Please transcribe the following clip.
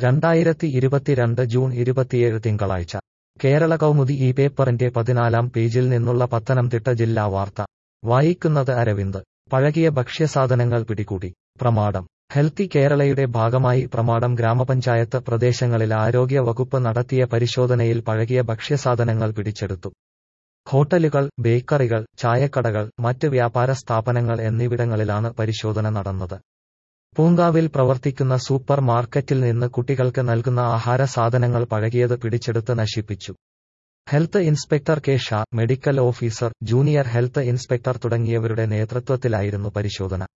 രണ്ടായിരത്തി ഇരുപത്തിരണ്ട് ജൂൺ ഇരുപത്തിയേഴ് തിങ്കളാഴ്ച കേരള കൗമുദി ഈ പേപ്പറിന്റെ പതിനാലാം പേജിൽ നിന്നുള്ള പത്തനംതിട്ട ജില്ലാ വാർത്ത വായിക്കുന്നത് അരവിന്ദ് പഴകിയ ഭക്ഷ്യസാധനങ്ങൾ പിടികൂടി പ്രമാടം ഹെൽത്തി കേരളയുടെ ഭാഗമായി പ്രമാടം ഗ്രാമപഞ്ചായത്ത് പ്രദേശങ്ങളിൽ ആരോഗ്യ വകുപ്പ് നടത്തിയ പരിശോധനയിൽ പഴകിയ ഭക്ഷ്യസാധനങ്ങൾ പിടിച്ചെടുത്തു ഹോട്ടലുകൾ ബേക്കറികൾ ചായക്കടകൾ മറ്റ് വ്യാപാര സ്ഥാപനങ്ങൾ എന്നിവിടങ്ങളിലാണ് പരിശോധന നടന്നത് പൂങ്കാവിൽ പ്രവർത്തിക്കുന്ന സൂപ്പർ മാർക്കറ്റിൽ നിന്ന് കുട്ടികൾക്ക് നൽകുന്ന ആഹാര സാധനങ്ങൾ പഴകിയത് പിടിച്ചെടുത്ത് നശിപ്പിച്ചു health inspector K Shah medical officer junior health inspector തുടങ്ങിയവരുടെ നേതൃത്വത്തിലായിരുന്നു പരിശോധന